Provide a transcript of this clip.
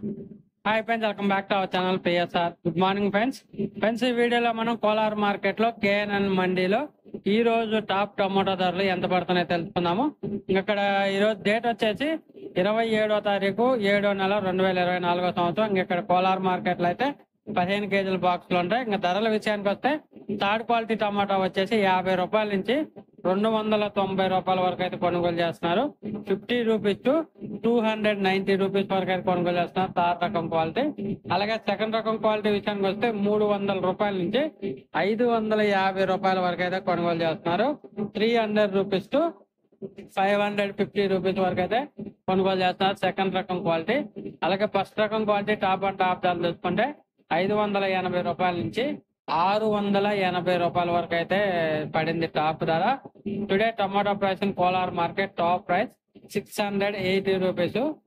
hi friends welcome back to our channel PSR good morning friends friends ఈ వీడియోలో మనం Kolar market లో KNN మండీలో ఈ రోజు టాప్ టమోటా ధరలు ఎంత పడుతున్నాయో తెలుసుకుందాము ఇక్కడ ఈ రోజు డేట్ వచ్చేసి ఇరవై ఏడో తారీఖు ఏడో నెల రెండు వేల ఇరవై నాలుగో సంవత్సరం ఇంక ఇక్కడ కోలార్ మార్కెట్ లో అయితే పదిహేను కేజీల బాక్సులు ఉంటాయి ఇంకా ధరల విషయానికి వస్తే థర్డ్ క్వాలిటీ టమాటా వచ్చేసి యాభై రూపాయల నుంచి రెండు వందల తొంభై రూపాయల వరకు అయితే కొనుగోలు చేస్తున్నారు fifty rupees to two hundred ninety rupees వరకు అయితే కొనుగోలు చేస్తున్నారు థర్డ్ రకం క్వాలిటీ అలాగే సెకండ్ రకం క్వాలిటీ విషయానికి వస్తే మూడు వందల రూపాయల నుంచి ఐదు వందల యాభై రూపాయల వరకు అయితే కొనుగోలు చేస్తున్నారు three hundred rupees to five hundred fifty rupees వరకు అయితే కొనుగోలు చేస్తున్నారు సెకండ్ రకం క్వాలిటీ అలాగే ఫస్ట్ రకం క్వాలిటీ టాప్ అండ్ టాప్ ధరలు చూసుకుంటే ఐదు వందల ఎనభై రూపాయల నుంచి ఆరు వందల ఎనభై రూపాయల వరకు అయితే పడింది టాప్ ధర today tomato price in Kolar market top price six hundred eighty rupees